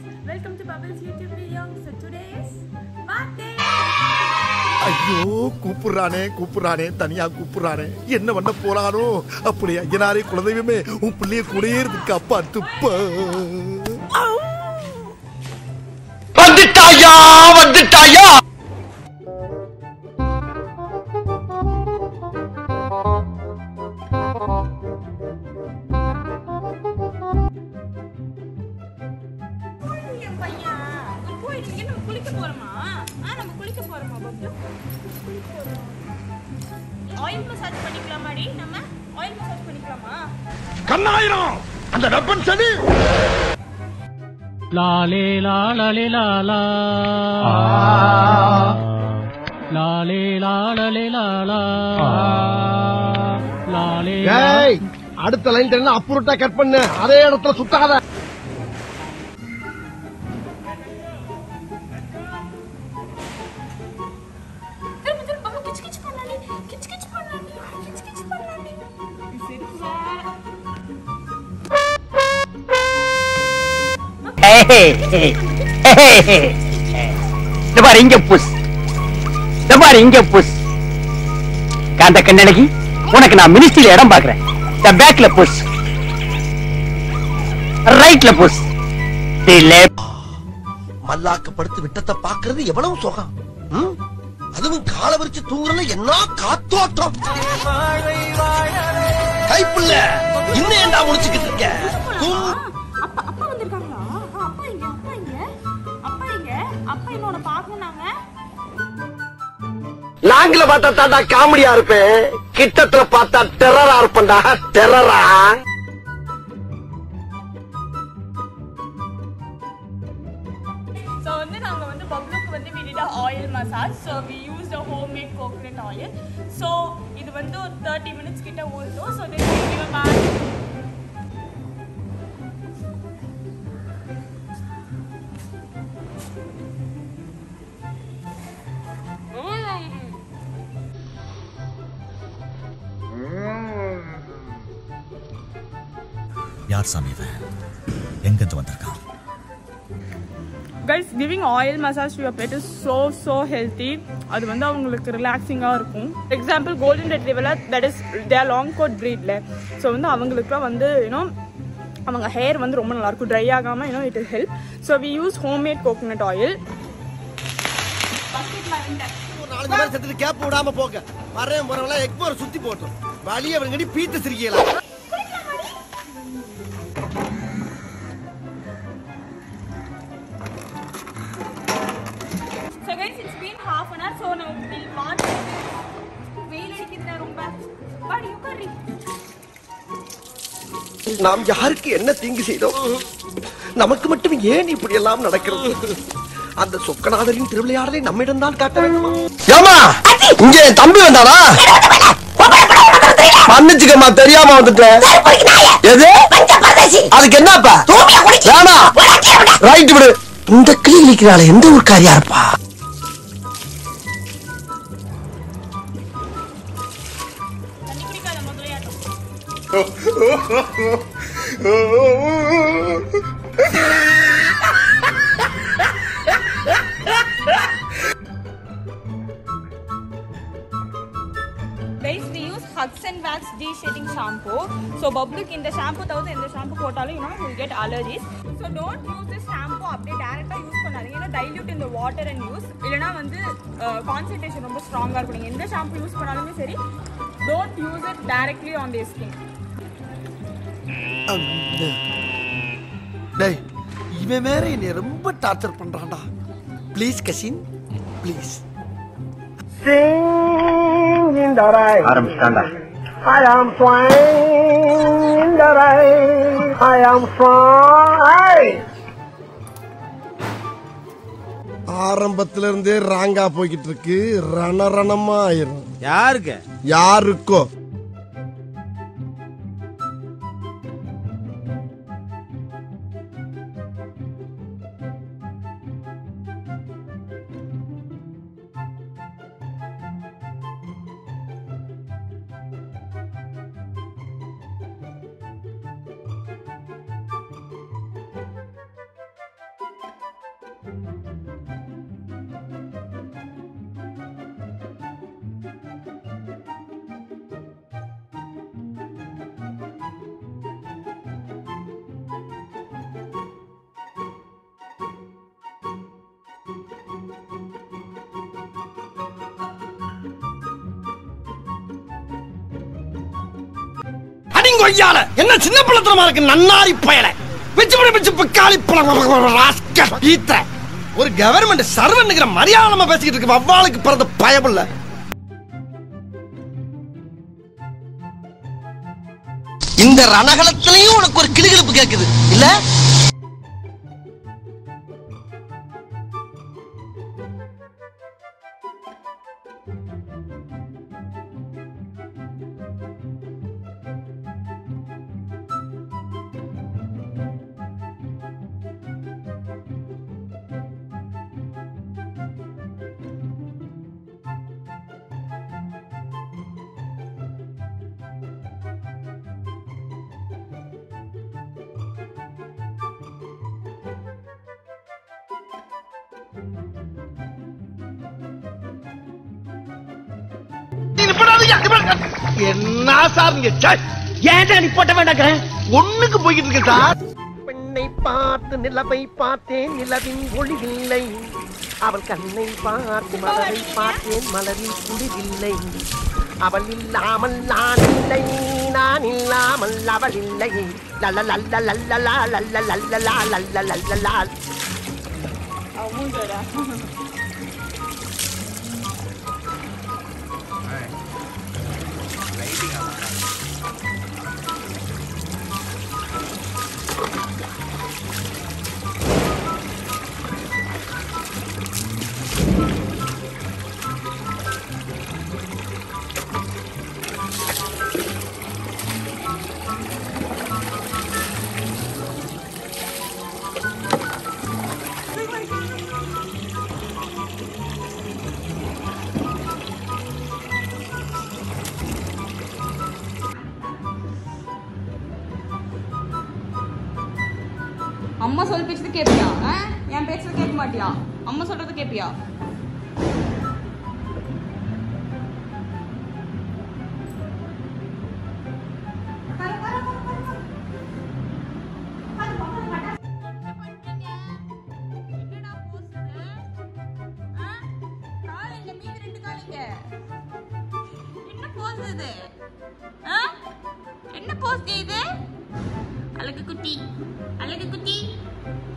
welcome to Bubbles YouTube video. So today is birthday. ஐயோ கூப்பிடுறானே கூப்பிடுறானே தனியா கூப்பிடுறானே என்ன பண்ண போறானோ அப்படி ஐயனாரே குலதெய்வமே உன் பிள்ளைய கூடயே இருக்கு அப்பா துப்ப வந்துட்டாயா வந்துட்டாயா என் பையன் ஒரு போயிட்டு நம்ம குளிக்க போறோமா ஆ நம்ம குளிக்க போறோமா பப்ளு குளிக்க போறோம் ஆயில் மசாஜ் பண்ணிக்கலாமாடி நம்ம ஆயில் மசாஜ் பண்ணிக்கலாமா கண்ணாயிரம் அந்த வெப்பன் சனி லாலே லாலலே லாலா லாலே லாலலே லாலா லாலே ஏய் அடுத்த லைன் தெரியும் அப்புறட்டா கட் பண்ணு அதே இடத்துல சுத்தாத திரும்ப திரும்ப பப்ளு கிச்சு கிச்சு பண்ணாடி கிச்சு கிச்சு பண்ணாடி கிச்சு கிச்சு பண்ணாடி செருப்பு வேற இந்த பாரு இங்க புஸ் இந்த பாரு இங்க புஸ் காந்த கண்ணழகி உனக்கு நான் மினிஸ்ட்ரியில இடம் பாக்குறேன் இந்த பேக்ல புஸ் ரைட்ல புஸ் மல்லாக்க படுத்து விட்டத்தை பாக்குறது எவ்வளவு சுகம் ம்? அதுவும் கால விரிச்சு தூங்குறதுல என்ன காத்தோட்டம் கைப்புள்ள இன்னும் ஏன்டா முடிச்சுக்கிட்டு இருக்க தூங்கு. அப்பா அப்பா வந்திருக்காங்களா ஆ, அப்பா இங்க அப்பா இங்க அப்பா இங்க அப்பா என்னோட பாக்கணும்னாங்க லாங்கில பார்த்தா தாண்டா காமெடியா இருப்பேன் கிட்டத்துல பார்த்தா டெரரா இருப்பேன்டா டெரரா ஸோ வந்து நாங்கள் வந்து பப்ளுக்கு வந்து we did a oil massage so we used a homemade coconut oil so இது வந்து ஒரு தேர்ட்டி மினிட்ஸ் கிட்ட ஊறட்டும் so then we give a bath யார் சாமி இவன் எங்கிருந்து வந்திருக்கான் guys giving oil massage your pet is so so healthy அது வந்து அவங்களுக்கு ரிலாக்ஸிங்காக இருக்கும் எக்ஸாம்பிள் கோல்டன் ரெட்ரிவரில் that is their long coat ப்ரீட்ல ஸோ வந்து அவங்களுக்குலாம் வந்து யூனோ அவங்க ஹேர் வந்து ரொம்ப நல்லாயிருக்கும் ட்ரை ஆகாமல் you know it is help so we use homemade coconut oil ஒரு நாலஞ்சு பேர் செத்துட்டு கேப் விடாம போங்க வரேன் போறவங்கள எக்போர் சுத்தி போட்டோம் வழிய அவங்கடி பீத்து சிரிக்கலாம் so guys it's been half an hour so நம்ம வில் வாட்ச் வெயில் அடிக்குதுடா ரொம்ப பாடி உட்காரி நாம் யாருக்கு என்ன தீங்கு செய்தோம் நமக்கு மட்டும் ஏன் இப்படி எல்லாம் நடக்கிறது அந்த சொக்கநாதரின் திருவிளையாடலை நம்மிடம் தான் காட்ட வேண்டுமா ஏமா இங்க என் தம்பி வந்தானா மன்னிச்சுக்கம்மா தெரியாம வந்துட்டேன் எது அதுக்கு என்னப்பா வேணா ரைட் விடு இந்த கிளி நிக்கிறாள் எந்த ஊர்க்காரியா இருப்பா தண்ணி குடிக்காத முதலையாட்டம் guys we use Hugs and Wax de-shedding shampoo. So பப்ளுக்கு இந்த ஷாம்பு தவிர்த்து எந்த ஷாம்பு போட்டாலும் you know you get allergies. So don't use this shampoo அப்படியே டேரக்டா யூஸ் பண்ணாதீங்க ஏன்னா dilute in the water and use இல்லனா வந்து கான்சென்ட்ரேஷன் ரொம்ப ஸ்ட்ராங்கா இருக்கும் நீங்க எந்த ஷாம்பு யூஸ் பண்ணாலுமே சரி don't use it directly on the skin. டேய் இவன் வேற என்னை ரொம்ப டார்ச்சர் பண்றான்டா ப்ளீஸ் கசின் ப்ளீஸ் ஆரம்பிச்சிட்டாண்டா I am flying in the rain. I am flying. ஆரம்பத்துல இருந்தே ராங்கா போய்கிட்டு இருக்கு ரணரணமா ஆயிரும் யாருக்கு யாருக்கோ அடிங்கொய்யால என்ன சின்ன பிள்ளத்தனமா இருக்கு நன்னாரி பயல பிச்சு பிடி பிச்சு பிக்காளி ராஸ்கல் ஈத்த ஒரு கவர்மெண்ட் சர்வன்னுங்கிற மரியாதை நம்ம பேசிக்கிட்டு இருக்கு வவ்வாளுக்கு பிறந்த பயமில்ல இந்த ரணகலத்திலையும் உனக்கு ஒரு கிளுகிழப்பு கேக்குது இல்ல என்ன சார் நீங்க ச்சே. ஏன்டா நீ போட்ட வேண்டாங்க ஒண்ணுக்கு போய்கிட்டு இருக்கு சார் பெண்ணை பார்த்து நிலவை பார்த்தேன் நிலவின் ஒளிவில்லை அவள் கண்ணை பார்த்து மலரை பார்த்தேன் மலரில் குளிரில்லை அவள் இல்லாமல் நான் இல்லை நான் இல்லாமல் அவள் இல்லை லல்லலல்ல லல்லலா லல்லலல்லலா லல்லலல்லலா அவ மூஞ்சடா அம்மா சொல் பேச்சு கேப்பியா ஆ? என் பேச்சு கேட்க மாட்டியா அம்மா சொல்றது கேப்பியா என்ன போஸ் இது ஆ? என்ன போஸ் இது அழகு குட்டி அழகு குட்டி